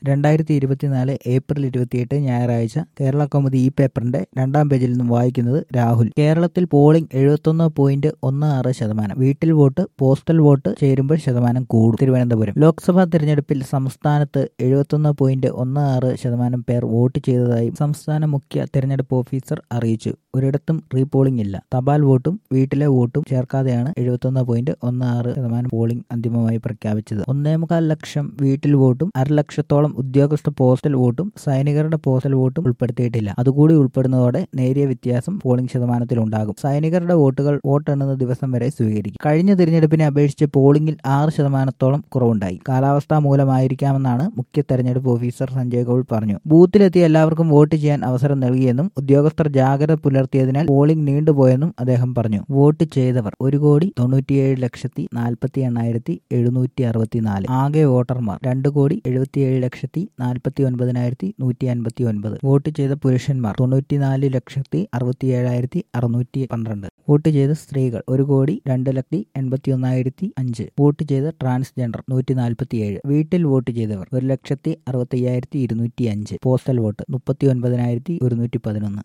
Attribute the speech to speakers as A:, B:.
A: രണ്ടായിരത്തി ഇരുപത്തിനാല് ഏപ്രിൽ ഇരുപത്തിയെട്ട് ഞായറാഴ്ച കേരള കൗമുദി ഈ പേപ്പറിന്റെ രണ്ടാം പേജിൽ നിന്നും വായിക്കുന്നത് രാഹുൽ കേരളത്തിൽ പോളിംഗ് എഴുപത്തൊന്ന് പോയിന്റ് ഒന്ന് ആറ് ശതമാനം വീട്ടിൽ വോട്ട് പോസ്റ്റൽ വോട്ട് ചേരുമ്പോൾ ശതമാനം കൂടും തിരുവനന്തപുരം ലോക്സഭാ തെരഞ്ഞെടുപ്പിൽ സംസ്ഥാനത്ത് എഴുപത്തൊന്ന് പോയിന്റ് ഒന്ന് ആറ് ശതമാനം പേർ വോട്ട് ചെയ്തതായി സംസ്ഥാന മുഖ്യ തെരഞ്ഞെടുപ്പ് ഓഫീസർ അറിയിച്ചു ഒരിടത്തും റീപോളിംഗ് ഇല്ല തപാൽ വോട്ടും വീട്ടിലെ വോട്ടും ചേർക്കാതെയാണ് എഴുപത്തൊന്ന് പോയിന്റ് ഒന്ന് ആറ് ശതമാനം പോളിംഗ് അന്തിമമായി പ്രഖ്യാപിച്ചത് ഒന്നേമുക്കാൽ ലക്ഷം വീട്ടിൽ വോട്ടും അര ലക്ഷത്തോളം ഉദ്യോഗസ്ഥ പോസ്റ്റൽ വോട്ടും സൈനികരുടെ പോസ്റ്റൽ വോട്ടും ഉൾപ്പെടുത്തിയിട്ടില്ല അതുകൂടി ഉൾപ്പെടുന്നതോടെ നേരിയ വ്യത്യാസം പോളിംഗ് ശതമാനത്തിലുണ്ടാകും സൈനികരുടെ വോട്ടുകൾ വോട്ടെണ്ണുന്ന ദിവസം വരെ സ്വീകരിക്കും കഴിഞ്ഞ തിരഞ്ഞെടുപ്പിനെ അപേക്ഷിച്ച് പോളിംഗിൽ ആറ് ശതമാനത്തോളം കുറവുണ്ടായി കാലാവസ്ഥ മൂലമായിരിക്കാമെന്നാണ് മുഖ്യ തെരഞ്ഞെടുപ്പ് ഓഫീസർ സഞ്ജയ് കൌൾ പറഞ്ഞു ബൂത്തിലെത്തി എല്ലാവർക്കും വോട്ട് ചെയ്യാൻ അവസരം നൽകിയെന്നും ഉദ്യോഗസ്ഥർ ജാഗ്രത പുലർത്തിയതിനാൽ പോളിംഗ് നീണ്ടുപോയെന്നും അദ്ദേഹം പറഞ്ഞു വോട്ട് ചെയ്തവർ ഒരു കോടി തൊണ്ണൂറ്റിയേഴ് ലക്ഷത്തി നാൽപ്പത്തി എണ്ണായിരത്തി എഴുന്നൂറ്റി അറുപത്തിനാല് ആകെ വോട്ടർമാർ രണ്ട് കോടി എഴുപത്തിയേഴ് ലക്ഷത്തി നാൽപ്പത്തി ഒൻപതിനായിരത്തി നൂറ്റി അൻപത്തി ഒൻപത് വോട്ട് ചെയ്ത പുരുഷന്മാർ തൊണ്ണൂറ്റിനാല് ലക്ഷത്തി അറുപത്തിയേഴായിരത്തി അറുന്നൂറ്റി പന്ത്രണ്ട് വോട്ട് ചെയ്ത സ്ത്രീകൾ ഒരു കോടി രണ്ട് ലക്ഷത്തി എൺപത്തി ഒന്നായിരത്തി അഞ്ച് വോട്ട് ചെയ്ത ട്രാൻസ്ജെൻഡർ നൂറ്റി നാൽപ്പത്തിയേഴ് വീട്ടിൽ വോട്ട് ചെയ്തവർ ഒരു ലക്ഷത്തി അറുപത്തി അയ്യായിരത്തി ഇരുന്നൂറ്റി അഞ്ച് പോസ്റ്റൽ വോട്ട് മുപ്പത്തി ഒൻപതിനായിരത്തി ഒരുന്നൂറ്റി പതിനൊന്ന്